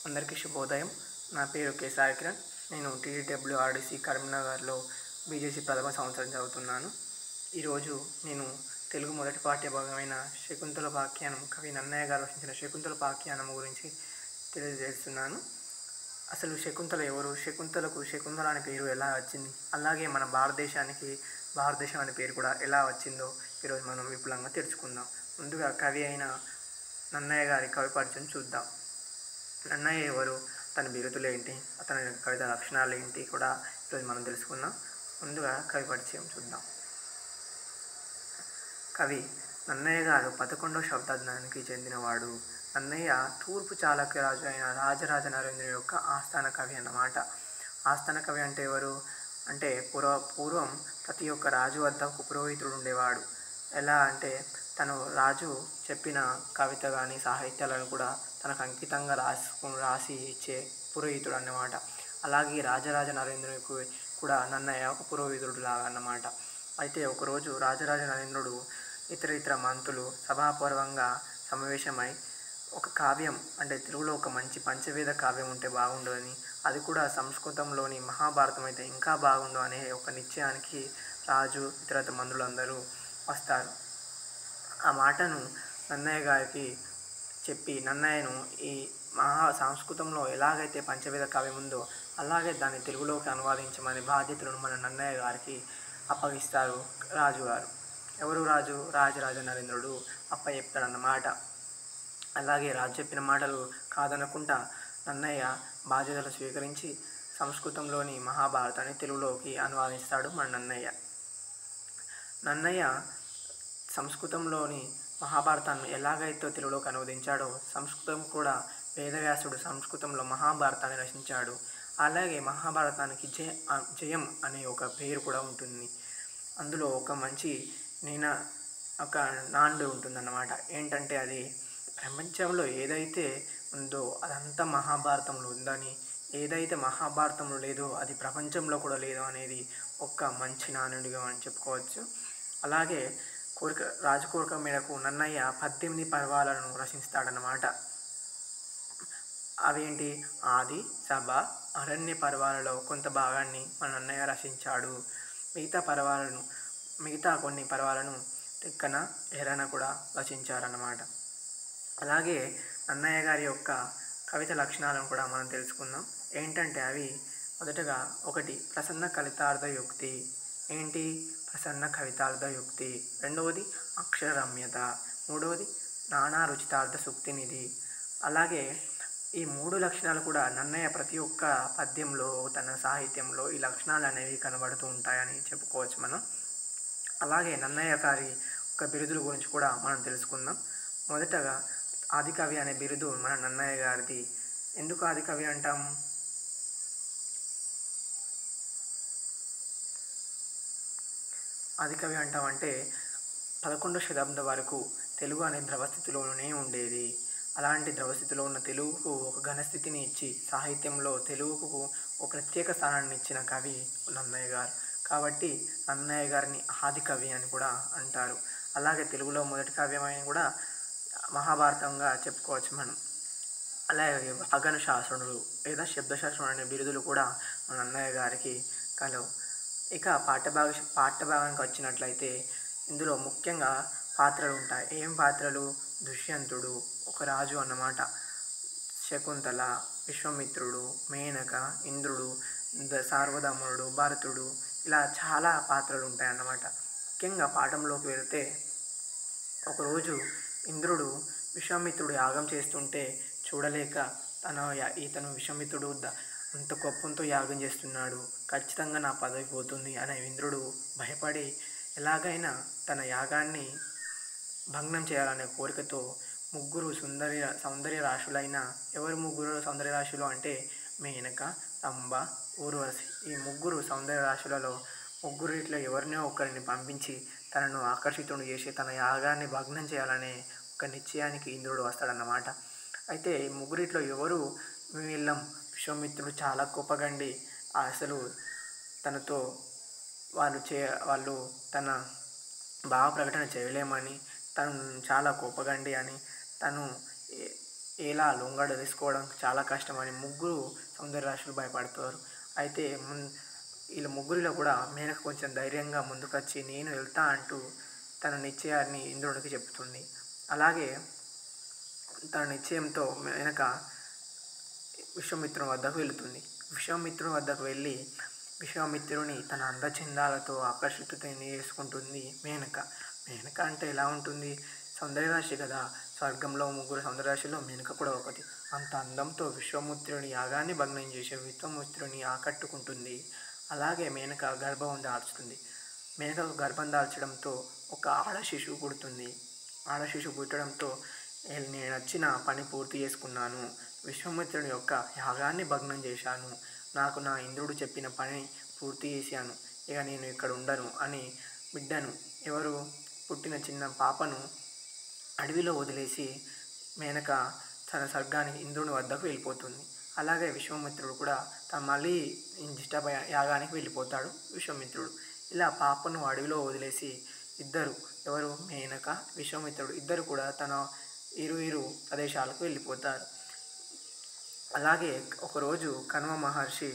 అందరికీ శుభోదయం నా పేరు కె సాయి కిరణ్ నేను టీడబ్ల్యూ ఆర్డీసీ కరీంనగర్లో బీజేసీ ప్రథమ సంవత్సరం చదువుతున్నాను ఈరోజు నేను తెలుగు మొదటి పాఠ్య భాగమైన శకుంతల పాఖ్యానం కవి నన్నయ్య గారు రచించిన శకుంతల పాఖ్యానం గురించి తెలియజేస్తున్నాను అసలు శకుంతల ఎవరు శకుంతలకు శకుంతల అనే పేరు ఎలా వచ్చింది అలాగే మన భారతదేశానికి భారతదేశం అనే పేరు కూడా ఎలా వచ్చిందో ఈరోజు మనం విపులంగా తెలుసుకుందాం ముందుగా కవి అయిన నన్నయ్య గారి కవి పరిచయం చూద్దాం నన్నయ్య ఎవరు తన బిరుదులు ఏంటి అతని కవిత లక్షణాలు ఏంటి కూడా ఈరోజు మనం తెలుసుకుందాం ముందుగా కవి పరిచయం చూద్దాం కవి నన్నయ్య గారు పదకొండవ శతాబ్దానికి చెందినవాడు నన్నయ్య తూర్పు చాళుక్య రాజు అయిన రాజరాజ నరేంద్రుని యొక్క ఆస్థాన కవి అన్నమాట ఆస్థాన కవి అంటే ఎవరు అంటే పూర్వ పూర్వం ప్రతి ఒక్క రాజు వద్ద ఒక పురోహితుడు ఉండేవాడు ఎలా అంటే తను రాజు చెప్పిన కవిత కానీ సాహిత్యాలను కూడా తనకు అంకితంగా రాసుకు రాసి ఇచ్చే పురోహితుడు అన్నమాట అలాగే రాజరాజ నరేంద్రునికి కూడా నన్నయ్య ఒక పురోహితుడు లాగా అన్నమాట అయితే ఒకరోజు రాజరాజ నరేంద్రుడు ఇతర ఇతర మంత్రులు సభాపూర్వంగా సమావేశమై ఒక కావ్యం అంటే తెలుగులో ఒక మంచి పంచవేద కావ్యం ఉంటే బాగుండదని అది కూడా సంస్కృతంలోని మహాభారతం అయితే ఇంకా బాగుండు అనే ఒక నిశ్చయానికి రాజు ఇతర మంత్రులందరూ వస్తారు ఆ మాటను నన్నయ్య గారికి చెప్పి నన్నయ్యను ఈ మహా సంస్కృతంలో ఎలాగైతే పంచవేద కావ్యం ఉందో అలాగే దాన్ని తెలుగులోకి అనువాదించమని బాధ్యతలను మన నన్నయ్య గారికి అప్పగిస్తారు రాజుగారు ఎవరు రాజు రాజరాజ నరేంద్రుడు అప్ప చెప్తాడన్నమాట అలాగే రాజు చెప్పిన మాటలు కాదనకుండా నన్నయ్య బాధ్యతలు స్వీకరించి సంస్కృతంలోని మహాభారతాన్ని తెలుగులోకి అనువాదిస్తాడు మన నన్నయ్య నన్నయ్య సంస్కృతంలోని మహాభారతాన్ని ఎలాగైతే తెలుగులోకి అనువదించాడో సంస్కృతం కూడా వేదవ్యాసుడు సంస్కృతంలో మహాభారతాన్ని రచించాడు అలాగే మహాభారతానికి జయ జయం అనే ఒక పేరు కూడా ఉంటుంది అందులో ఒక మంచి నేను ఒక నాండు ఉంటుందన్నమాట ఏంటంటే అది ప్రపంచంలో ఏదైతే ఉందో అదంతా మహాభారతంలో ఉందని ఏదైతే మహాభారతంలో లేదో అది ప్రపంచంలో కూడా లేదో అనేది ఒక మంచి నానుడిగా మనం చెప్పుకోవచ్చు అలాగే కోరిక రాజకోరిక మేరకు నన్నయ్య పద్దెనిమిది పర్వాలను రచిస్తాడనమాట అవేంటి ఆది సభ అరణ్య పర్వాలలో కొంత భాగాన్ని మన నన్నయ్య రచించాడు మిగతా పర్వాలను మిగతా కొన్ని పర్వాలను తిక్కన ఎర్రన కూడా రచించారన్నమాట అలాగే నన్నయ్య గారి యొక్క కవిత లక్షణాలను కూడా మనం తెలుసుకుందాం ఏంటంటే అవి మొదటగా ఒకటి ప్రసన్న కలితార్థ యుక్తి ఏంటి ప్రసన్న కవితార్థ యుక్తి రెండవది అక్షరరమ్యత మూడవది నానా రుచితార్థ సుక్తినిధి అలాగే ఈ మూడు లక్షణాలు కూడా నన్నయ్య ప్రతి ఒక్క పద్యంలో తన సాహిత్యంలో ఈ లక్షణాలు అనేవి కనబడుతూ ఉంటాయని చెప్పుకోవచ్చు మనం అలాగే నన్నయ్య గారి ఒక బిరుదుల గురించి కూడా మనం తెలుసుకుందాం మొదటగా ఆదికవి అనే బిరుదు మన నన్నయ్య గారిది ఎందుకు ఆదికవి అంటాం ఆదికవి అంటామంటే పదకొండవ శతాబ్దం వరకు తెలుగు అనే ద్రవస్థితిలోనే ఉండేది అలాంటి ద్రవస్థితిలో ఉన్న తెలుగుకు ఒక ఘనస్థితిని ఇచ్చి సాహిత్యంలో తెలుగుకు ఒక ప్రత్యేక స్థానాన్ని ఇచ్చిన కవి నన్నయ్య గారు కాబట్టి నన్నయ్య గారిని ఆది కవి అని కూడా అంటారు అలాగే తెలుగులో మొదటి కావ్యమైన కూడా మహాభారతంగా చెప్పుకోవచ్చు మనం అలాగే అగను శాస్త్రుడు లేదా శబ్దశాస్త్రుడు అనే బిరుదులు కూడా మన అన్నయ్య గారికి కలవు ఇక పాఠ్యభాగ పాఠ్యభాగానికి వచ్చినట్లయితే ఇందులో ముఖ్యంగా పాత్రలు ఉంటాయి ఏం పాత్రలు దుష్యంతుడు ఒక రాజు అన్నమాట శకుంతల విశ్వమిత్రుడు మేనక ఇంద్రుడు ద సార్వధముడు భరతుడు ఇలా చాలా పాత్రలు ఉంటాయి అన్నమాట ముఖ్యంగా పాఠంలోకి వెళితే ఒకరోజు ఇంద్రుడు విశ్వామిత్రుడు యాగం చేస్తుంటే చూడలేక తన ఇతను విశ్వామిత్రుడు అంత కోపంతో యాగం చేస్తున్నాడు ఖచ్చితంగా నా పదవి పోతుంది అనే ఇంద్రుడు భయపడి ఎలాగైనా తన యాగాన్ని భగ్నం చేయాలనే కోరికతో ముగ్గురు సుందరి సౌందర్య రాశులైన ఎవరు ముగ్గురు సౌందర్య రాశులు అంటే మేనక రంభ ఊర్వశి ఈ ముగ్గురు సౌందర్య రాశులలో ముగ్గురిట్లో ఎవరినో ఒకరిని పంపించి తనను ఆకర్షితుడు చేసి తన యాగాన్ని భగ్నం చేయాలనే ఒక నిశ్చయానికి ఇంద్రుడు వస్తాడన్నమాట అయితే ఈ ముగ్గురిట్లో ఎవరు వీళ్ళం విశ్వామిత్రుడు చాలా కోపగండి అసలు తనతో వాళ్ళు చే వాళ్ళు తన భావ ప్రకటన చేయలేమని తను చాలా కోపగండి అని తను ఎలా లొంగడ తీసుకోవడం చాలా కష్టమని ముగ్గురు సౌందర్యరాశులు భయపడతారు అయితే మున్ వీళ్ళ ముగ్గురిలో కూడా మేనక కొంచెం ధైర్యంగా ముందుకొచ్చి నేను వెళ్తా అంటూ తన నిశ్చయాన్ని ఇంద్రుడికి చెప్తుంది అలాగే తన నిశ్చయంతో మేనక విశ్వామిత్రుని వద్దకు వెళుతుంది విశ్వామిత్రుని వద్దకు వెళ్ళి విశ్వామిత్రుని తన అందచందాలతో ఆకర్షితుని చేసుకుంటుంది మేనక మేనక అంటే ఎలా ఉంటుంది సౌందర్యరాశి కదా స్వర్గంలో ముగ్గురు సౌందర్యరాశిలో మేనక కూడా ఒకటి అంత అందంతో విశ్వామిత్రుని యాగాన్ని భగ్నం చేసే విశ్వామిత్రుని ఆకట్టుకుంటుంది అలాగే మేనక గర్భం దాల్చుతుంది మేనక గర్భం దాల్చడంతో ఒక ఆడ శిశువు పుడుతుంది ఆడ శిశువు పుట్టడంతో "ఏ- నేను వచ్చిన పని పూర్తి చేసుకున్నాను విశ్వామిత్రుని యొక్క యాగాన్ని భగ్నం చేశాను నాకు నా ఇంద్రుడు చెప్పిన పని పూర్తి చేశాను ఇక నేను ఇక్కడ ఉండను అని బిడ్డను ఎవరు పుట్టిన చిన్న పాపను అడవిలో వదిలేసి మేనక తన స్వర్గానికి ఇంద్రుని వద్దకు వెళ్ళిపోతుంది అలాగే విశ్వామిత్రుడు కూడా తన మళ్ళీ ఇంజిష్ట యాగానికి వెళ్ళిపోతాడు విశ్వామిత్రుడు ఇలా పాపను అడవిలో వదిలేసి ఇద్దరు ఎవరు మేనక విశ్వామిత్రుడు ఇద్దరు కూడా తన ఇరు ఇరు ప్రదేశాలకు వెళ్ళిపోతారు అలాగే ఒకరోజు కనుమ మహర్షి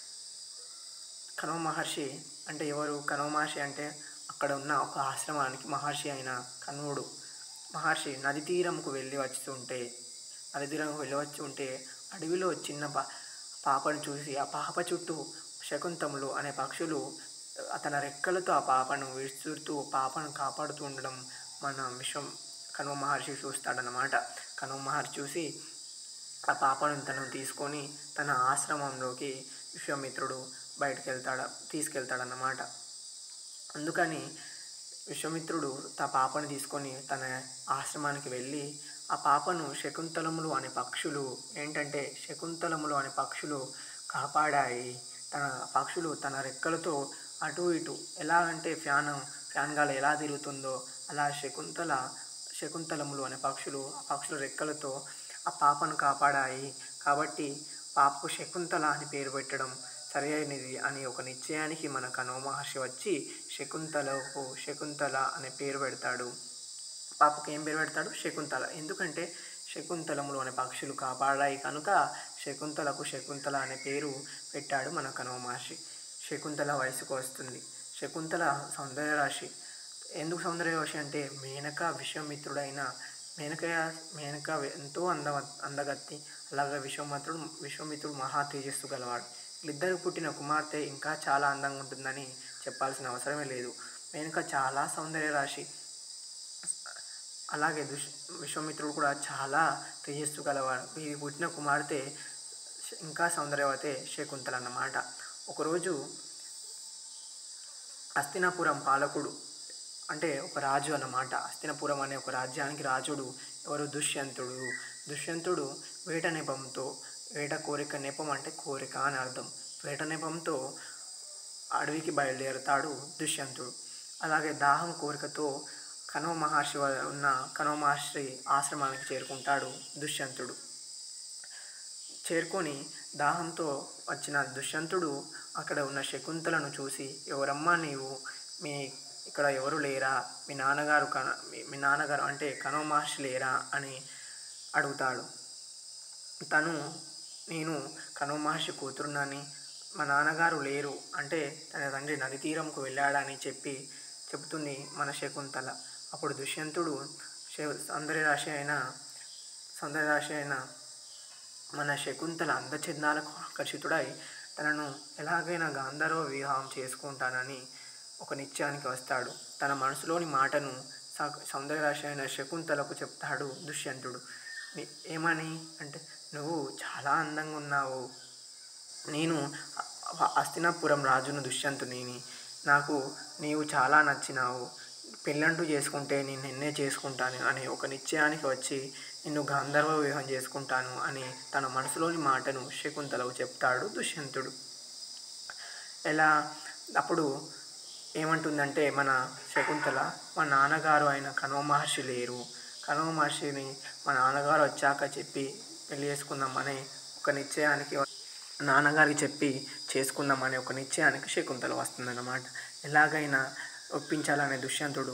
కనుమ మహర్షి అంటే ఎవరు కనుమ మహర్షి అంటే అక్కడ ఉన్న ఒక ఆశ్రమానికి మహర్షి అయిన కన్వుడు మహర్షి నది తీరంకు వెళ్ళి వస్తుంటే నది తీరంకు వెళ్ళి వచ్చి ఉంటే అడవిలో చిన్న పా పాపను చూసి ఆ పాప చుట్టూ శకుంతములు అనే పక్షులు తన రెక్కలతో ఆ పాపను విసురుతూ పాపను కాపాడుతూ ఉండడం మన విశ్వం కనుమ మహర్షి చూస్తాడనమాట కనుమ మహర్షి చూసి ఆ పాపను తను తీసుకొని తన ఆశ్రమంలోకి విశ్వామిత్రుడు బయటకు వెళ్తాడు తీసుకెళ్తాడన్నమాట అందుకని విశ్వామిత్రుడు తా పాపను తీసుకొని తన ఆశ్రమానికి వెళ్ళి ఆ పాపను శకుంతలములు అనే పక్షులు ఏంటంటే శకుంతలములు అనే పక్షులు కాపాడాయి తన పక్షులు తన రెక్కలతో అటు ఇటు ఎలా అంటే ఫ్యాన్ ఫ్యాన్ గాలి ఎలా తిరుగుతుందో అలా శకుంతల శకుంతలములు అనే పక్షులు ఆ పక్షుల రెక్కలతో ఆ పాపను కాపాడాయి కాబట్టి పాపకు శకుంతల అని పేరు పెట్టడం సరి అయినది అని ఒక నిశ్చయానికి మన కనుమ మహర్షి వచ్చి శకుంతలకు శకుంతల అనే పేరు పెడతాడు పాపకు ఏం పేరు పెడతాడు శకుంతల ఎందుకంటే శకుంతలములు అనే పక్షులు కాపాడాయి కనుక శకుంతలకు శకుంతల అనే పేరు పెట్టాడు మన కనుమ మహర్షి శకుంతల వయసుకు వస్తుంది శకుంతల సౌందర్య రాశి ఎందుకు సౌందర్య రాశి అంటే మేనక విశ్వామిత్రుడైన మేనక మేనక ఎంతో అంద అందగత్తి అలాగే విశ్వామిత్రుడు విశ్వామిత్రుడు మహా తేజస్సు గలవాడు వీళ్ళిద్దరు పుట్టిన కుమార్తె ఇంకా చాలా అందంగా ఉంటుందని చెప్పాల్సిన అవసరమే లేదు మేనక చాలా సౌందర్య రాశి అలాగే దుష్ విశ్వామిత్రుడు కూడా చాలా తేజస్సు గలవాడు వీరి పుట్టిన కుమార్తె ఇంకా సౌందర్యవతే శకుంతల అన్నమాట ఒకరోజు హస్తినాపురం పాలకుడు అంటే ఒక రాజు అన్నమాట హస్తినాపురం అనే ఒక రాజ్యానికి రాజుడు ఎవరు దుష్యంతుడు దుష్యంతుడు వేట నెపంతో వేట కోరిక నెపం అంటే కోరిక అని అర్థం వేట నెపంతో అడవికి బయలుదేరుతాడు దుష్యంతుడు అలాగే దాహం కోరికతో కనుమ మహర్షి వ- ఉన్న కనుమ మహర్షి ఆశ్రమానికి చేరుకుంటాడు దుష్యంతుడు చేరుకొని దాహంతో వచ్చిన దుష్యంతుడు అక్కడ ఉన్న శకుంతలను చూసి ఎవరమ్మా నీవు మీ ఇక్కడ ఎవరు లేరా మీ నాన్నగారు కన మీ- మీ నాన్నగారు అంటే కనుమ మహర్షి లేరా అని అడుగుతాడు తను నేను కనుమ మహర్షి కూతురునని మా నాన్నగారు లేరు అంటే తన తండ్రి నది తీరంకు వెళ్ళాడని చెప్పి చెబుతుంది మన శకుంతల అప్పుడు దుష్యంతుడు శ- సౌందర్యరాశి అయిన సౌందర్యరాశి అయిన మన శకుంతల అందచందాలకు ఆకర్షితుడై తనను ఎలాగైనా గాంధర్వ వివాహం చేసుకుంటానని ఒక నిశ్చయానికి వస్తాడు తన మనసులోని మాటను స- సౌందర్యరాశి అయిన శకుంతలకు చెప్తాడు దుష్యంతుడు ని- ఏమని అంటే నువ్వు చాలా అందంగా ఉన్నావు నేను అ- హస్తినాపురం రాజును దుష్యంతుని నాకు నీవు చాలా నచ్చినావు పెళ్ళంటూ చేసుకుంటే నేను నిన్నే చేసుకుంటాను అని ఒక నిశ్చయానికి వచ్చి నిన్ను గాంధర్వ వివాహం చేసుకుంటాను అని తన మనసులోని మాటను శకుంతలకు చెప్తాడు దుష్యంతుడు ఎలా అప్పుడు ఏమంటుందంటే మన శకుంతల మా నాన్నగారు అయిన కనుమ మహర్షి లేరు కనుమ మహర్షిని మా నాన్నగారు వచ్చాక చెప్పి పెళ్లి చేసుకుందామని ఒక నిశ్చయానికి నాన్నగారికి చెప్పి చేసుకుందామనే ఒక నిశ్చయానికి శకుంతల వస్తుందన్నమాట ఎలాగైనా ఒప్పించాలనే దుష్యంతుడు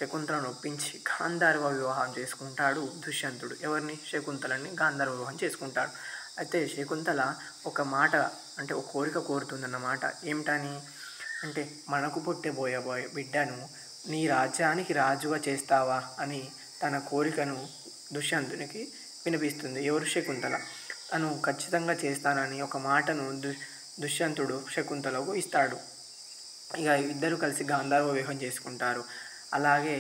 శకుంతలను ఒప్పించి గాంధర్వ వివాహం చేసుకుంటాడు దుష్యంతుడు ఎవరిని శకుంతలని గాంధర్వ వివాహం చేసుకుంటాడు అయితే శకుంతల ఒక మాట అంటే ఒక కోరిక కోరుతుందన్నమాట ఏమిటని అంటే మనకు పుట్టబోయే బోయే బిడ్డను నీ రాజ్యానికి రాజుగా చేస్తావా అని తన కోరికను దుష్యంతునికి వినిపిస్తుంది ఎవరు శకుంతల తను ఖచ్చితంగా చేస్తానని ఒక మాటను దు దుష్యంతుడు శకుంతలకు ఇస్తాడు ఇక ఇద్దరు కలిసి గాంధర్వ వివాహం చేసుకుంటారు అలాగే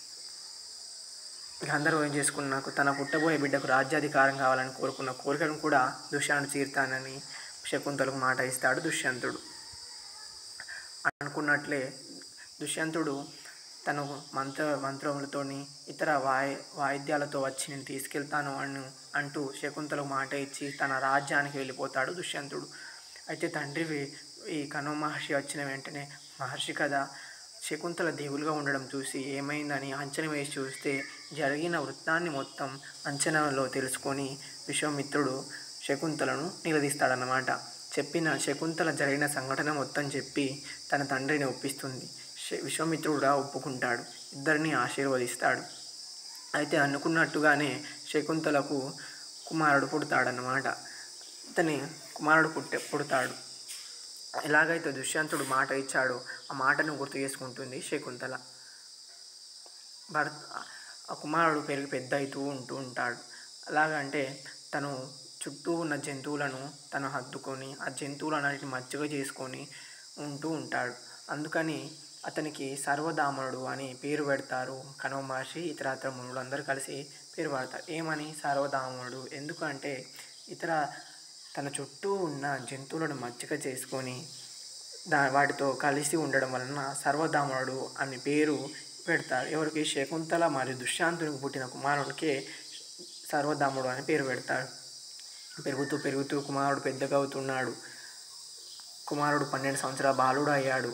గాంధర్వ వివాహం చేసుకున్నాక తన పుట్టబోయే బిడ్డకు రాజ్యాధికారం కావాలని కోరుకున్న కోరికను కూడా దుష్యంతుడు తీరుతానని శకుంతలకు మాట ఇస్తాడు దుష్యంతుడు అనుకున్నట్లే దుష్యంతుడు తను మంత్ర మంత్రములతోని ఇతర వాయి వాయిద్యాలతో వచ్చి నేను తీసుకెళ్తాను అని అంటూ శకుంతలకు మాట ఇచ్చి తన రాజ్యానికి వెళ్ళిపోతాడు దుష్యంతుడు అయితే తండ్రి వి- ఈ కనవ మహర్షి వచ్చిన వెంటనే మహర్షి కదా శకుంతల దేవులుగా ఉండడం చూసి ఏమైందని అంచనా వేసి చూస్తే జరిగిన వృత్తాన్ని మొత్తం అంచనాలో తెలుసుకొని విశ్వామిత్రుడు శకుంతలను నిలదీస్తాడన్నమాట చెప్పిన శకుంతల జరిగిన సంఘటన మొత్తం చెప్పి తన తండ్రిని ఒప్పిస్తుంది శ- విశ్వామిత్రుడు కూడా ఒప్పుకుంటాడు ఇద్దరిని ఆశీర్వదిస్తాడు అయితే అనుకున్నట్టుగానే శకుంతలకు కుమారుడు పుడతాడన్నమాట అతని కుమారుడు పుట్టే పుడతాడు ఎలాగైతే దుష్యంతుడు మాట ఇచ్చాడో ఆ మాటను గుర్తు చేసుకుంటుంది శకుంతల భర్త ఆ కుమారుడు పెరిగి పెద్ద అవుతూ ఉంటూ ఉంటాడు అలాగంటే తను చుట్టూ ఉన్న జంతువులను తను హత్తుకొని ఆ జంతువులన్నిటిని మచ్చిక చేసుకొని ఉంటూ ఉంటాడు అందుకని అతనికి సర్వధామనుడు అని పేరు పెడతారు కనవ మహర్షి ఇతరత్ర మునులు అందరూ కలిసి పేరు పెడతారు ఏమని సర్వధామనుడు ఎందుకంటే ఇతర తన చుట్టూ ఉన్న జంతువులను మచ్చిక చేసుకొని దా వాటితో కలిసి ఉండడం వలన సర్వధామనుడు అని పేరు పెడతారు ఎవరికి శకుంతల మరియు దుష్యాంతునికి పుట్టిన కుమారుడికే సర్వధాముడు అని పేరు పెడతాడు పెరుగుతూ పెరుగుతూ కుమారుడు పెద్దగా అవుతున్నాడు కుమారుడు పన్నెండు సంవత్సరాల బాలుడు అయ్యాడు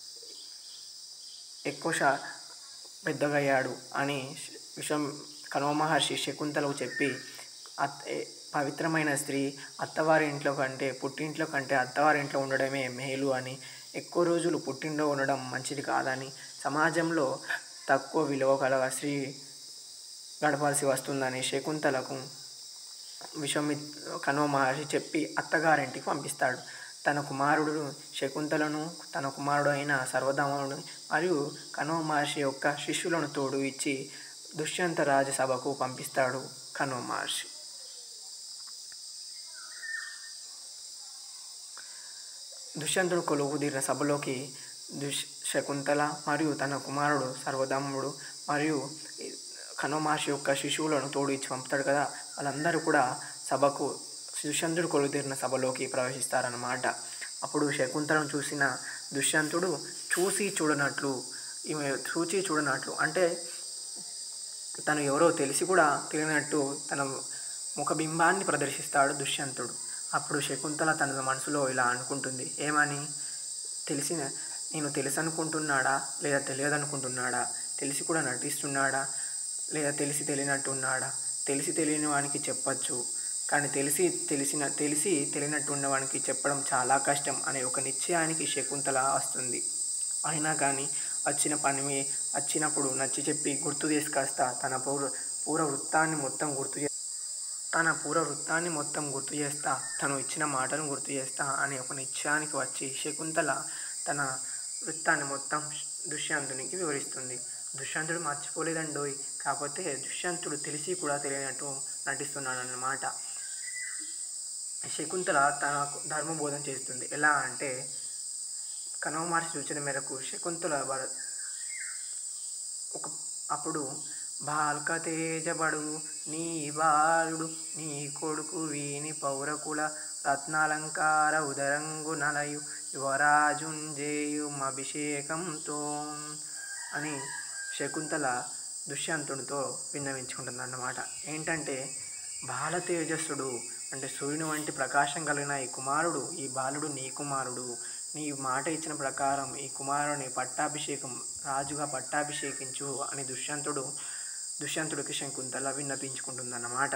ఎక్కువ శా పెద్దగా అయ్యాడు అని విషం కనవ మహర్షి శకుంతలకు చెప్పి అత్ ఏ- పవిత్రమైన స్త్రీ అత్తవారి ఇంట్లో కంటే పుట్టింట్లో కంటే అత్తవారి ఇంట్లో ఉండడమే మేలు అని ఎక్కువ రోజులు పుట్టింట్లో ఉండడం మంచిది కాదని సమాజంలో తక్కువ విలువ కలగ స్త్రీ గడపాల్సి వస్తుందని శకుంతలకు విశ్వమి కనుమ మహర్షి చెప్పి అత్తగారింటికి పంపిస్తాడు తన కుమారుడు శకుంతలను తన కుమారుడు అయిన సర్వధాముడు మరియు కనుమ మహర్షి యొక్క శిష్యులను తోడు ఇచ్చి దుష్యంత రాజసభకు పంపిస్తాడు కనుమ మహర్షి దుష్యంతుడు కొలువు తీరిన సభలోకి దుష్ శకుంతల మరియు తన కుమారుడు సర్వధాముడు మరియు కనుమ మహర్షి యొక్క శిశువులను తోడు ఇచ్చి పంపుతాడు కదా వాళ్ళందరూ కూడా సభకు దుష్యంతుడు కొలువు తీరిన సభలోకి ప్రవేశిస్తారన్నమాట అప్పుడు శకుంతలను చూసిన దుష్యంతుడు చూసి చూడనట్లు ఈమె చూచి చూడనట్లు అంటే తను ఎవరో తెలిసి కూడా తెలియనట్టు తన ముఖబింబాన్ని ప్రదర్శిస్తాడు దుష్యంతుడు అప్పుడు శకుంతల తన మనసులో ఇలా అనుకుంటుంది ఏమని తెలిసిన నేను తెలుసు అనుకుంటున్నాడా లేదా తెలియదు అనుకుంటున్నాడా తెలిసి కూడా నటిస్తున్నాడా లేదా తెలిసి తెలియనట్టు ఉన్నాడా తెలిసి తెలియని వానికి చెప్పచ్చు కానీ తెలిసి తెలిసిన తెలిసి తెలియనట్టు ఉన్నవానికి చెప్పడం చాలా కష్టం అనే ఒక నిశ్చయానికి శకుంతల వస్తుంది అయినా కానీ వచ్చిన పని మీ- వచ్చినప్పుడు నచ్చి చెప్పి గుర్తు తీసుకొస్తా తన పూర్వ పూర్వ వృత్తాన్ని మొత్తం గుర్తు చే తన పూర్వ వృత్తాన్ని మొత్తం గుర్తు చేస్తా తను ఇచ్చిన మాటను గుర్తు చేస్తా అనే ఒక నిశ్చయానికి వచ్చి శకుంతల తన వృత్తాన్ని మొత్తం దుష్యంతునికి వివరిస్తుంది దుష్యంతుడు మర్చిపోలేదండోయ్ కాకపోతే దుష్యంతుడు తెలిసి కూడా తెలియనట్టు నటిస్తున్నాడు అన్నమాట శకుంతల తనకు ధర్మబోధన చేస్తుంది ఎలా అంటే కనవ మహర్షి సూచన మేరకు శకుంతల వర- ఒక అప్పుడు బాల్క తేజబడు నీ బాలుడు నీ కొడుకు వీని పౌరకుల రత్నాలంకార ఉదరంగు నలయు యువరాజుంజేయు అభిషేకంతో అని శకుంతల దుష్యంతునితో విన్నవించుకుంటుంది అన్నమాట ఏంటంటే బాల తేజస్సుడు అంటే సూర్యుని వంటి ప్రకాశం కలిగిన ఈ కుమారుడు ఈ బాలుడు నీ కుమారుడు నీ మాట ఇచ్చిన ప్రకారం ఈ కుమారుని పట్టాభిషేకం రాజుగా పట్టాభిషేకించు అని దుష్యంతుడు దుష్యంతుడికి శకుంతల విన్నపించుకుంటుందన్నమాట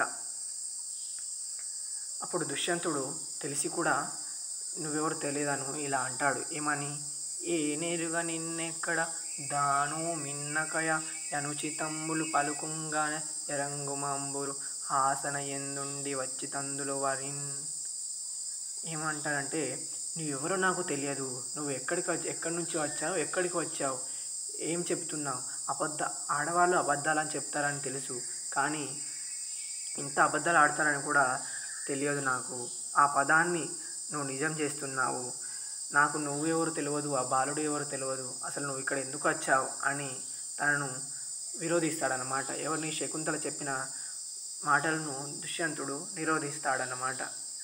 అప్పుడు దుష్యంతుడు తెలిసి కూడా నువ్వెవరు తెలియదను ఇలా అంటాడు ఏమని ఏనెరుగ నిన్నెక్కడ దాను మిన్నకయ యనుచితంబులు పలుకుంగాన ఎరంగుమంబురు ఆసన ఎందుండి వచ్చి తందులు వరిన్ ఏమంటాడంటే నువ్వెవరో నాకు తెలియదు నువ్వు ఎక్కడికి వచ్చి ఎక్కడి నుంచి వచ్చావు ఎక్కడికి వచ్చావు ఏం చెప్తున్నావు అబద్ధ ఆడవాళ్ళు అబద్ధాలని చెప్తారని తెలుసు కానీ ఇంత అబద్ధాలు ఆడతారని కూడా తెలియదు నాకు ఆ పదాన్ని నువ్వు నిజం చేస్తున్నావు నాకు నువ్వెవరు తెలియదు ఆ బాలుడు ఎవరు తెలియదు అసలు నువ్వు ఇక్కడ ఎందుకు వచ్చావు అని తనను విరోధిస్తాడనమాట ఎవరిని శకుంతల చెప్పిన మాటలను దుష్యంతుడు నిరోధిస్తాడన్నమాట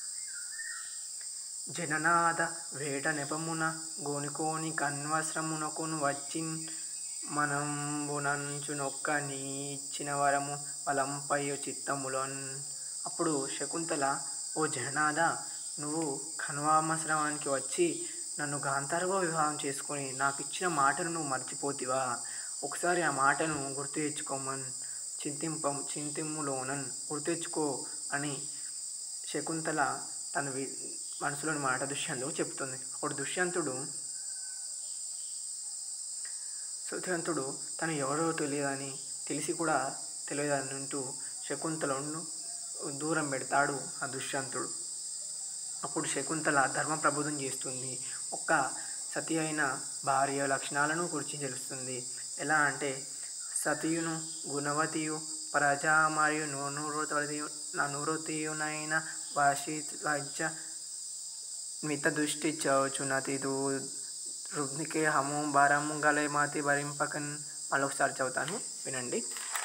జననాథ వేట నెపమున గోనికోని కన్వస్రమునకును వచ్చిన్ మనంబునంచునొక్క నీ ఇచ్చిన వరము వలంపయ్యు చిత్తములోన్ అప్పుడు శకుంతల ఓ జననాథ నువ్వు కన్వామశ్రమానికి వచ్చి నన్ను గాంధర్వ వివాహం చేసుకొని నాకు ఇచ్చిన మాటను నువ్వు మర్చిపోతివా ఒకసారి ఆ మాటను గుర్తు తెచ్చుకోమన్ చింతింప చింతిమ్ములోనన్ గుర్తు తెచ్చుకో అని శకుంతల తన వి మనసులోని మాట దుష్యంతుడు చెప్తుంది అప్పుడు దుష్యంతుడు సుధంతుడు తను ఎవరో తెలియదని తెలిసి కూడా తెలియదని అంటూ శకుంతలను దూరం పెడతాడు ఆ దుష్యంతుడు అప్పుడు శకుంతల ధర్మ ప్రబోధం చేస్తుంది ఒక్క సతి అయిన భార్య లక్షణాలను గురించి తెలుస్తుంది ఎలా అంటే సతియును గుణవతియు ప్రజా మరియు నూనూరతయు ననురతియునైన వాషి రాజ్య మిత దృష్టి చౌచునతిదు రుగ్నికే హము భారము గలే మాతి భరింపకన్ మళ్ళొకసారి చదువుతాను వినండి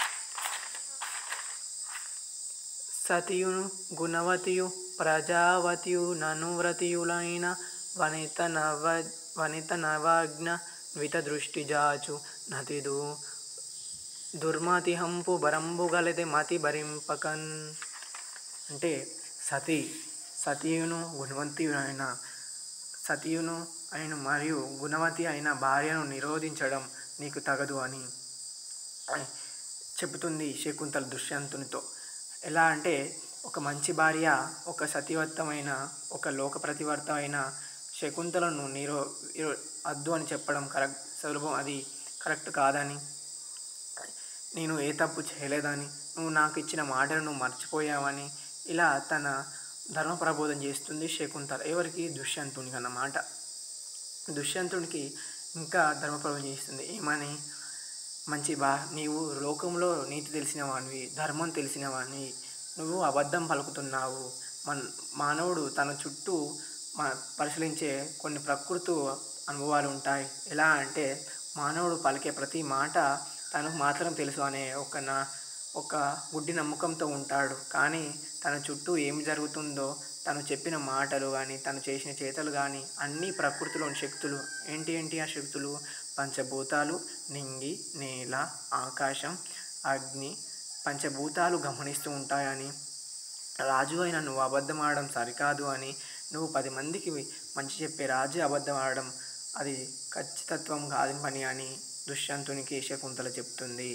సతియును గుణవతియు ప్రజావతియు ననువ్రతియులైన వనిత నవ వనిత నవాజ్ఞ విత దృష్టి జాచు నతిదు దుర్మతి హంపు బరంబు గలది మతి భరింపకన్ అంటే సతి సతీయును గుణవంతియునైన సతీయును అయిన మరియు గుణవతి అయిన భార్యను నిరోధించడం నీకు తగదు అని చెబుతుంది శకుంతల దుష్యంతునితో ఎలా అంటే ఒక మంచి భార్య ఒక సతీవత్తమైన ఒక లోక ప్రతివర్తమైన శకుంతలను నిరో ఇరో- అద్దు అని చెప్పడం కరెక్ట్ సులభం అది కరెక్ట్ కాదని నేను ఏ తప్పు చేయలేదని నువ్వు నాకు ఇచ్చిన మాటను నువ్వు మర్చిపోయావని ఇలా తన ధర్మ ప్రబోధం చేస్తుంది శకుంతల ఎవరికి దుష్యంతునికి అన్నమాట దుష్యంతునికి ఇంకా ధర్మ ప్రబోధం చేస్తుంది ఏమని మంచి బా నీవు లోకంలో నీతి తెలిసిన వాడివి ధర్మం తెలిసిన వాడివి నువ్వు అబద్ధం పలుకుతున్నావు మన మానవుడు తన చుట్టూ మా పరిశీలించే కొన్ని ప్రకృతి అనుభవాలు ఉంటాయి ఎలా అంటే మానవుడు పలికే ప్రతి మాట తనకు మాత్రం తెలుసు అనే ఒక నా ఒక గుడ్డి నమ్మకంతో ఉంటాడు కానీ తన చుట్టూ ఏమి జరుగుతుందో తను చెప్పిన మాటలు కానీ తను చేసిన చేతలు కానీ అన్ని ప్రకృతిలోని శక్తులు ఏంటి ఏంటి ఆ శక్తులు పంచభూతాలు నింగి నేల ఆకాశం అగ్ని పంచభూతాలు గమనిస్తూ ఉంటాయని రాజు అయిన నువ్వు అబద్ధం ఆడడం సరికాదు అని నువ్వు పది మందికి మంచి చెప్పే రాజు అబద్ధం ఆడడం అది ఖచ్చితత్వం కాని పని అని దుష్యంతునికి శకుంతల చెప్తుంది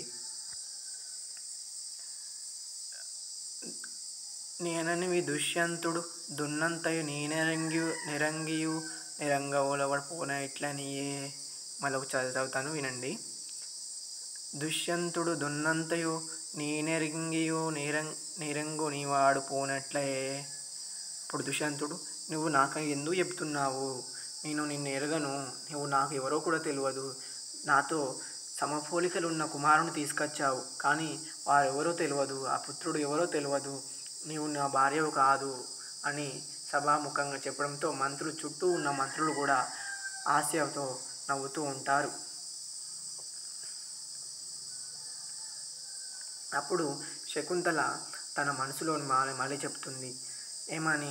నేననివి దుష్యంతుడు దున్నంతయు నేనరంగి నిరంగియు నిరంగవులవడ పోన ఇట్లా నీయే మళ్ళీ ఒక చదువుతాను వినండి దుష్యంతుడు దున్నంతయు నేనెరింగియు నిరం నిరంగు నీవాడు పోనట్లే ఇప్పుడు దుష్యంతుడు నువ్వు నాకు ఎందుకు చెప్తున్నావు నేను నిన్ను ఎరగను నువ్వు నాకు ఎవరో కూడా తెలియదు నాతో సమపోలికలు ఉన్న కుమారుని తీసుకొచ్చావు కానీ వారెవరో తెలియదు ఆ పుత్రుడు ఎవరో తెలియదు నీవు నా భార్యవు కాదు అని సభాముఖంగా చెప్పడంతో మంత్రులు చుట్టూ ఉన్న మంత్రులు కూడా హాస్యంతో నవ్వుతూ ఉంటారు అప్పుడు శకుంతల తన మనసులోని మళ్ళీ మళ్ళీ చెప్తుంది ఏమని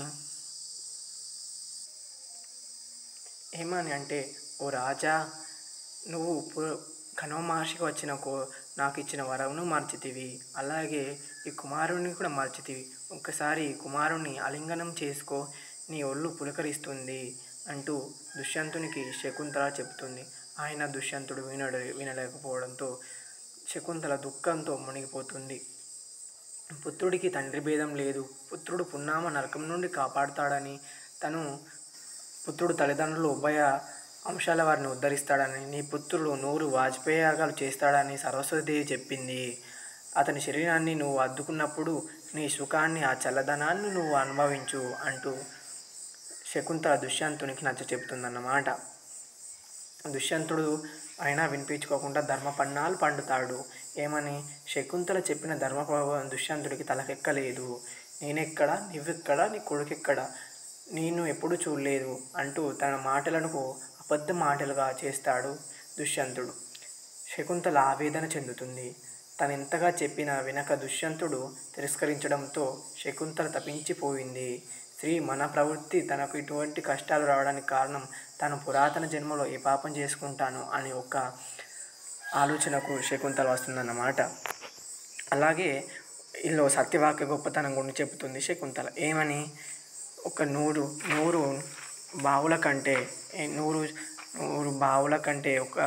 ఏమని అంటే ఓ రాజా నువ్వు పు కణవ మహర్షికి వచ్చిన కో నాకు ఇచ్చిన వరమును మర్చితివి అలాగే ఈ కుమారుణ్ణి కూడా మర్చితివి ఒక్కసారి ఈ కుమారుణ్ణి ఆలింగనం చేసుకో నీ ఒళ్ళు పులకరిస్తుంది అంటూ దుష్యంతునికి శకుంతల చెప్తుంది ఆయన దుష్యంతుడు వినడు వినలేకపోవడంతో శకుంతల దుఃఖంతో మునిగిపోతుంది పుత్రుడికి తండ్రి భేదం లేదు పుత్రుడు పున్నామ నరకం నుండి కాపాడుతాడని తను పుత్రుడు తల్లిదండ్రులు ఉభయ అంశాల వారిని ఉద్ధరిస్తాడని నీ పుత్రుడు నూరు వాజ్పేయి యాగాలు చేస్తాడని సరస్వతిదేవి చెప్పింది అతని శరీరాన్ని నువ్వు అద్దుకున్నప్పుడు నీ సుఖాన్ని ఆ చల్లదనాన్ని నువ్వు అనుభవించు అంటూ శకుంతల దుష్యంతునికి నచ్చ చెప్తుందన్నమాట దుష్యంతుడు అయినా వినిపించుకోకుండా ధర్మపన్నాలు పండుతాడు ఏమని శకుంతల చెప్పిన ధర్మ ప్రభావం దుష్యంతుడికి తలకెక్కలేదు నేనెక్కడ నువ్వెక్కడ నీ కొడుకెక్కడ నేను ఎప్పుడు చూడలేదు అంటూ తన మాటలను అబద్ధ మాటలుగా చేస్తాడు దుష్యంతుడు శకుంతల ఆవేదన చెందుతుంది తను ఎంతగా చెప్పినా వినక దుష్యంతుడు తిరస్కరించడంతో శకుంతల తప్పించిపోయింది స్త్రీ మన ప్రవృత్తి తనకు ఇటువంటి కష్టాలు రావడానికి కారణం తను పురాతన జన్మలో ఏ పాపం చేసుకుంటాను అని ఒక ఆలోచనకు శకుంతల వస్తుందన్నమాట అలాగే ఇందులో సత్యవాక్య గొప్పతనం గురించి చెబుతుంది శకుంతల ఏమని ఒక నూరు నూరు బావుల కంటే ఏ నూరు నూరు బావుల కంటే ఒక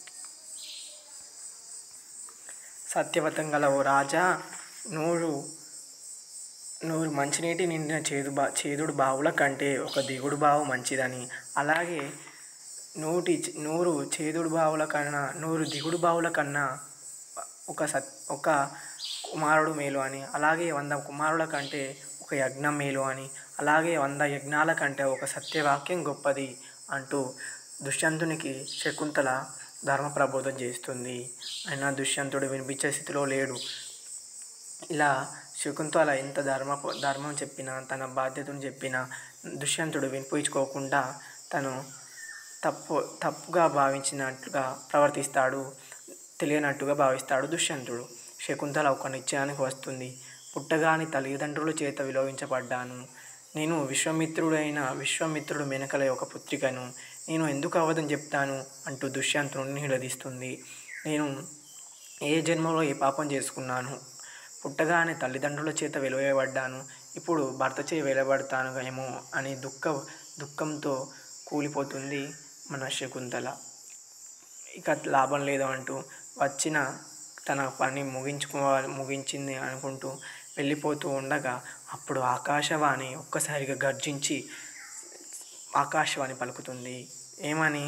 సత్యవతం గల ఓ రాజా నూరు నూరు మంచినీటి నిండిన చేదు బా చేదుడు బావుల కంటే ఒక దిగుడు బావు మంచిదని అలాగే నూటి నూరు చేదుడు బావుల కన్నా నూరు దిగుడు బావుల కన్నా ఒక సత్ ఒక కుమారుడు మేలు అని అలాగే వంద కుమారుల కంటే ఒక యజ్ఞం మేలు అని అలాగే వంద యజ్ఞాల కంటే ఒక సత్యవాక్యం గొప్పది అంటూ దుష్యంతునికి శకుంతల ధర్మ ప్రబోధం చేస్తుంది అయినా దుష్యంతుడు వినిపించే స్థితిలో లేడు ఇలా శకుంతల ఎంత ధర్మ ధర్మం చెప్పినా తన బాధ్యతను చెప్పినా దుష్యంతుడు వినిపించుకోకుండా తను తప్పు తప్పుగా భావించినట్లుగా ప్రవర్తిస్తాడు తెలియనట్టుగా భావిస్తాడు దుష్యంతుడు శకుంతల ఒక నిశ్చయానికి వస్తుంది పుట్టగాని తల్లిదండ్రుల చేత విలోవించబడ్డాను నేను విశ్వామిత్రుడైన విశ్వామిత్రుడు మెనకల ఒక పుత్రికను నేను ఎందుకు అవధం చెప్తాను అంటూ దుష్యంతుడిని నిలదీస్తుంది నేను ఏ జన్మలో ఏ పాపం చేసుకున్నాను పుట్టగానే తల్లిదండ్రుల చేత వెలువబడ్డాను ఇప్పుడు భర్త చే వెలువడతాను ఏమో అని దుఃఖ దుఃఖంతో కూలిపోతుంది మన శకుంతల ఇక లాభం లేదు అంటూ వచ్చిన తన పని ముగించుకోవాలి ముగించింది అనుకుంటూ వెళ్ళిపోతూ ఉండగా అప్పుడు ఆకాశవాణి ఒక్కసారిగా గర్జించి ఆకాశవాణి పలుకుతుంది ఏమని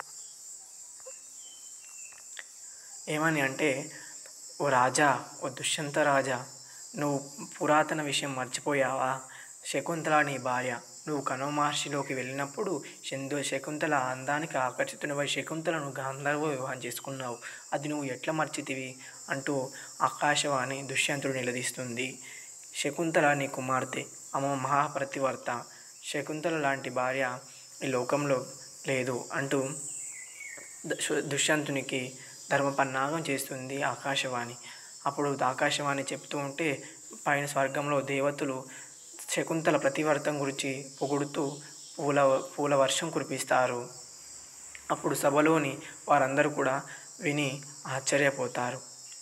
ఏమని అంటే ఓ రాజా ఓ దుష్యంత రాజా నువ్వు పురాతన విషయం మర్చిపోయావా శకుంతల నీ భార్య నువ్వు కనవ మహర్షిలోకి వెళ్ళినప్పుడు చందు శకుంతల అందానికి ఆకర్షితునివై శకుంతలను గాంధర్వ వివాహం చేసుకున్నావు అది నువ్వు ఎట్లా మర్చితివి అంటూ ఆకాశవాణి దుష్యంతుడు నిలదీస్తుంది శకుంతల నీ కుమార్తె అమ్మ మహాప్రతివర్త శకుంతల లాంటి భార్య ఈ లోకంలో లేదు అంటూ దుష్- దుష్యంతునికి ధర్మపన్నాగం చేస్తుంది ఆకాశవాణి అప్పుడు ఆకాశవాణి చెప్తూ ఉంటే పైన స్వర్గంలో దేవతలు శకుంతల ప్రతివర్తం గురించి పొగుడుతూ పూల పూల వర్షం కురిపిస్తారు అప్పుడు సభలోని వారందరూ కూడా విని ఆశ్చర్యపోతారు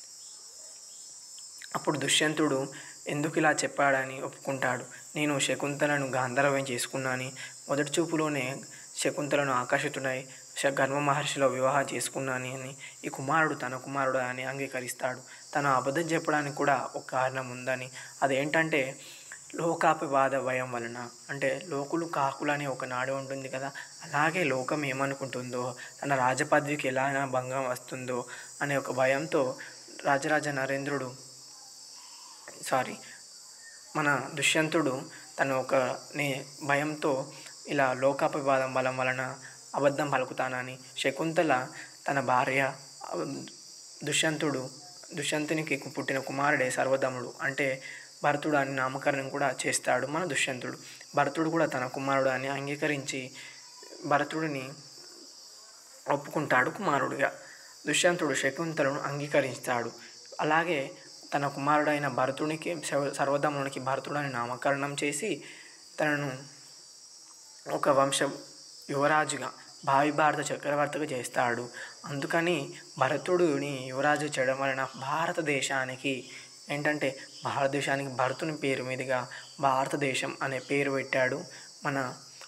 అప్పుడు దుష్యంతుడు ఎందుకు ఇలా చెప్పాడని ఒప్పుకుంటాడు నేను శకుంతలను గాంధర్వం చేసుకున్నాని మొదటి చూపులోనే శకుంతలను ఆకర్షితుడై శ- గర్వ మహర్షిలో వివాహం చేసుకున్నాని అని ఈ కుమారుడు తన కుమారుడు అని అంగీకరిస్తాడు తను అబద్ధం చెప్పడానికి కూడా ఒక కారణం ఉందని అదేంటంటే లోకాపివాద భయం వలన అంటే లోకులు కాకులు అని ఒక నాడు ఉంటుంది కదా అలాగే లోకం ఏమనుకుంటుందో తన రాజపదవికి ఎలా భంగం వస్తుందో అనే ఒక భయంతో రాజరాజ నరేంద్రుడు సారీ మన దుష్యంతుడు తను ఒక నే భయంతో ఇలా లోకాపవాదం బలం వలన అబద్ధం పలుకుతానని శకుంతల తన భార్య ఆ, దుష్యంతుడు దుష్యంతునికి పుట్టిన కుమారుడే సర్వదముడు అంటే భరతుడు అని నామకరణం కూడా చేస్తాడు మన దుష్యంతుడు భరతుడు కూడా తన కుమారుడు అని అంగీకరించి భరతుడిని ఒప్పుకుంటాడు కుమారుడిగా దుష్యంతుడు శకుంతలను అంగీకరిస్తాడు అలాగే తన కుమారుడైన భరతునికి సర్వ- సర్వధమునికి భరతుడని నామకరణం చేసి తనను ఒక వంశ యువరాజుగా భావి భారత చక్రవర్తిగా చేస్తాడు అందుకని భరతుడిని యువరాజు చేయడం వలన భారతదేశానికి ఏంటంటే భారతదేశానికి భరతుని పేరు మీదుగా భారతదేశం అనే పేరు పెట్టాడు మన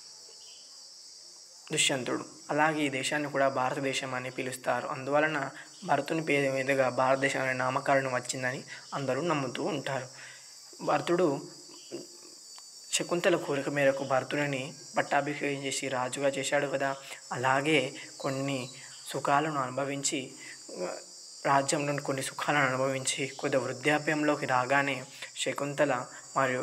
దుష్యంతుడు అలాగే ఈ దేశాన్ని కూడా భారతదేశం అని పిలుస్తారు అందువలన భరతుని పేరు మీదుగా భారతదేశం అనే నామకరణం వచ్చిందని అందరూ నమ్ముతూ ఉంటారు భరతుడు శకుంతల కోరిక మేరకు భరతుడిని పట్టాభిషేకం చేసి రాజుగా చేశాడు కదా అలాగే కొన్ని సుఖాలను అనుభవించి ఆ, రాజ్యంలోని కొన్ని సుఖాలను అనుభవించి కొద్ది వృద్ధాప్యంలోకి రాగానే శకుంతల మరియు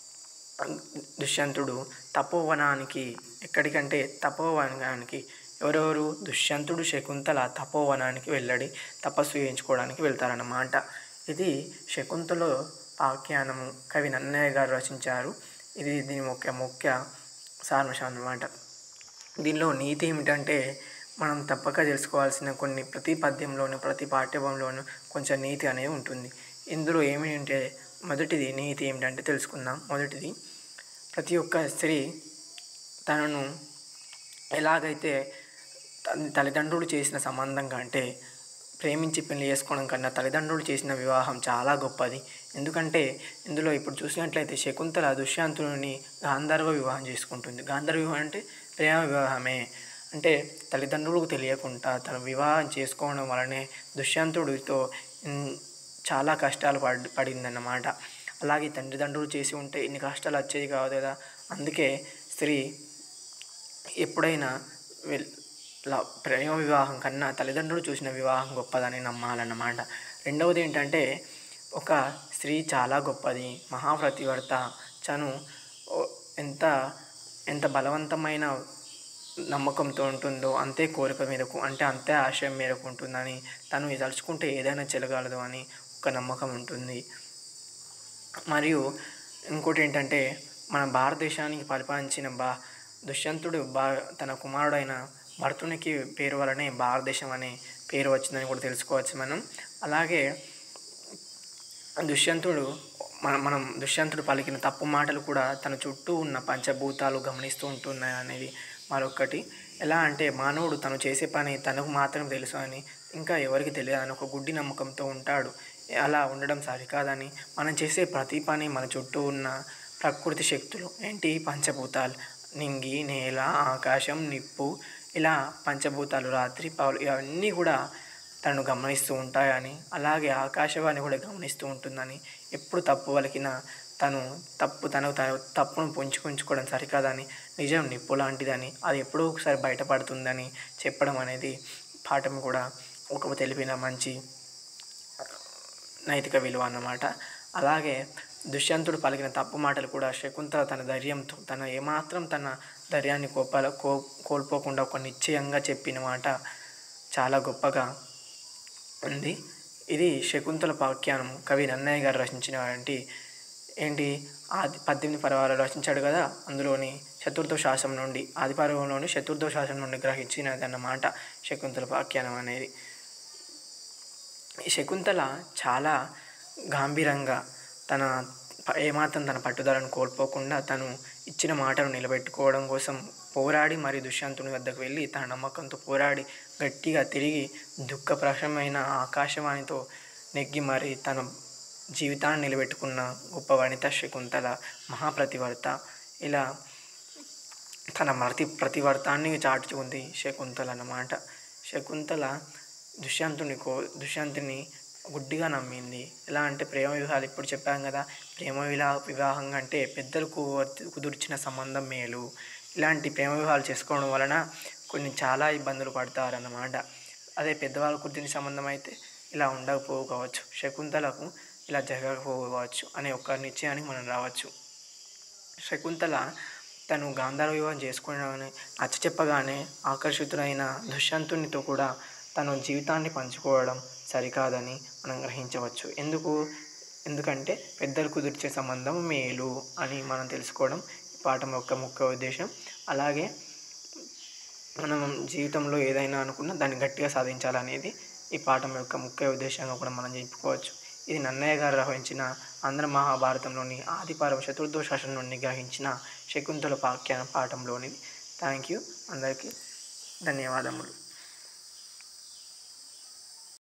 దుష్యంతుడు తపోవనానికి ఎక్కడికంటే తపోవనానికి ఎవరెవరు దుష్యంతుడు శకుంతల తపోవనానికి వెళ్ళడి తపస్సు చేయించుకోవడానికి వెళ్తారన్నమాట ఇది శకుంతల పాఖ్యానము కవి నన్నయ్య గారు రచించారు ఇది దీని ముఖ్య ముఖ్య సారాంశం అన్నమాట దీనిలో నీతి ఏమిటంటే మనం తప్పక తెలుసుకోవాల్సిన కొన్ని ప్రతి పద్యంలోను ప్రతి పాఠ్యభంలోను కొంచెం నీతి అనేది ఉంటుంది ఇందులో ఏమి అంటే మొదటిది నీతి ఏమిటంటే తెలుసుకుందాం మొదటిది ప్రతి ఒక్క స్త్రీ తనను ఎలాగైతే తన తల్లిదండ్రులు చేసిన సంబంధం కంటే ప్రేమించి పెళ్లి చేసుకోవడం కన్నా తల్లిదండ్రులు చేసిన వివాహం చాలా గొప్పది ఎందుకంటే ఇందులో ఇప్పుడు చూసినట్లయితే శకుంతల దుష్యంతుని గాంధర్వ వివాహం చేసుకుంటుంది గాంధర్వ వివాహం అంటే ప్రేమ వివాహమే అంటే తల్లిదండ్రులకు తెలియకుండా తన వివాహం చేసుకోవడం వలనే దుష్యంతుడితో ఇన్- చాలా కష్టాలు పడి పడిందన్నమాట అలాగే తండ్రిదండ్రులు చేసి ఉంటే ఇన్ని కష్టాలు వచ్చేవి కాదు కదా అందుకే స్త్రీ ఎప్పుడైనా వెల్ ల- ప్రేమ వివాహం కన్నా తల్లిదండ్రులు చూసిన వివాహం గొప్పదని నమ్మాలన్నమాట రెండవది ఏంటంటే ఒక స్త్రీ చాలా గొప్పది మహాప్రతివర్త తను ఓ- ఎంత ఎంత బలవంతమైన నమ్మకంతో ఉంటుందో అంతే కోరిక మేరకు అంటే అంతే ఆశయం మేరకు ఉంటుందని తను తలుచుకుంటే ఏదైనా చెలగలదు అని ఒక నమ్మకం ఉంటుంది మరియు ఇంకోటి ఏంటంటే మన భారతదేశానికి పరిపాలించిన బా దుష్యంతుడు బా తన కుమారుడైన భరతునికి పేరు వలనే భారతదేశం అనే పేరు వచ్చిందని కూడా తెలుసుకోవచ్చు మనం అలాగే దుష్యంతుడు మన మనం దుష్యంతుడు పలికిన తప్పు మాటలు కూడా తన చుట్టూ ఉన్న పంచభూతాలు గమనిస్తూ ఉంటున్నాయి అనేది మరొకటి ఎలా అంటే మానవుడు తను చేసే పని తనకు మాత్రం తెలుసు అని ఇంకా ఎవరికి తెలియదని ఒక గుడ్డి నమ్మకంతో ఉంటాడు అలా ఉండడం సరికాదని మనం చేసే ప్రతి పని మన చుట్టూ ఉన్న ప్రకృతి శక్తులు ఏంటి పంచభూతాలు నింగి నేల ఆకాశం నిప్పు ఇలా పంచభూతాలు రాత్రి పౌలు ఇవన్నీ కూడా తనను గమనిస్తూ ఉంటాయని అలాగే ఆకాశవాణి కూడా గమనిస్తూ ఉంటుందని ఎప్పుడు తప్పు వలికినా తను తప్పు తను తన తప్పును పుంజుకుంచుకోవడం సరికాదని నిజం నిప్పు లాంటిదని అది ఎప్పుడో ఒకసారి బయటపడుతుందని చెప్పడం అనేది పాఠం కూడా ఒక తెలిపిన మంచి నైతిక విలువ అన్నమాట అలాగే దుష్యంతుడు పలికిన తప్పు మాటలు కూడా శకుంతల తన ధైర్యంతో తన ఏమాత్రం తన ధైర్యాన్ని కోపాల కో కోల్పోకుండా ఒక నిశ్చయంగా చెప్పిన మాట చాలా గొప్పగా ఉంది ఇది శకుంతల పాఖ్యానం కవి నన్నయ్య గారు రచించినటువంటి ఏంటి ఆది పద్దెనిమిది పర్వాలు రచించాడు కదా అందులోని చతుర్థశాసం నుండి ఆది పర్వంలోని చతుర్థశాసం నుండి గ్రహించినది అన్నమాట శకుంతల పాఖ్యానం అనేది ఈ శకుంతల చాలా గాంభీరంగా తన ప- ఏమాత్రం తన పట్టుదలను కోల్పోకుండా తను ఇచ్చిన మాటను నిలబెట్టుకోవడం కోసం పోరాడి మరి దుష్యంతుని వద్దకు వెళ్ళి తన నమ్మకంతో పోరాడి గట్టిగా తిరిగి దుఃఖప్రశమైన ఆకాశవాణితో నెగ్గి మరి తన జీవితాన్ని నిలబెట్టుకున్న గొప్ప వనిత శకుంతల మహాప్రతివర్త ఇలా తన మరతి ప్రతివర్తాన్ని చాటుకుంది శకుంతల అన్నమాట శకుంతల దుష్యంతుని కో దుష్యంతుని గుడ్డిగా నమ్మింది ఎలా అంటే ప్రేమ వివాహాలు ఇప్పుడు చెప్పాం కదా ప్రేమ విలా వివాహం అంటే పెద్దలు కువర్తి- కుదుర్చిన సంబంధం మేలు ఇలాంటి ప్రేమ వివాహాలు చేసుకోవడం వలన కొన్ని చాలా ఇబ్బందులు పడతారన్నమాట అదే పెద్దవాళ్ళు కుదిరిన సంబంధం అయితే ఇలా ఉండకపోవచ్చు శకుంతలకు ఇలా జరగకపోవచ్చు అనే ఒక నిశ్చయానికి మనం రావచ్చు శకుంతల తను గాంధార వివాహం చేసుకున్నామని నచ్చ చెప్పగానే ఆకర్షితుడైన దుష్యంతునితో కూడా తన జీవితాన్ని పంచుకోవడం సరికాదని మనం గ్రహించవచ్చు ఎందుకు ఎందుకంటే పెద్దలు కుదిర్చే సంబంధం మేలు అని మనం తెలుసుకోవడం ఈ పాఠం యొక్క ముఖ్య ఉద్దేశం అలాగే మనం జీవితంలో ఏదైనా అనుకున్నా దాన్ని గట్టిగా సాధించాలనేది ఈ పాఠం యొక్క ముఖ్య ఉద్దేశంగా కూడా మనం చెప్పుకోవచ్చు ఇది నన్నయ్య గారు రచించిన ఆంధ్ర మహాభారతంలోని ఆదిపర్వ చతుర్దోశాసనం నుండి గ్రహించిన శకుంతల పాఖ్యాన పాఠంలోనిది థ్యాంక్ యూ అందరికీ ధన్యవాదములు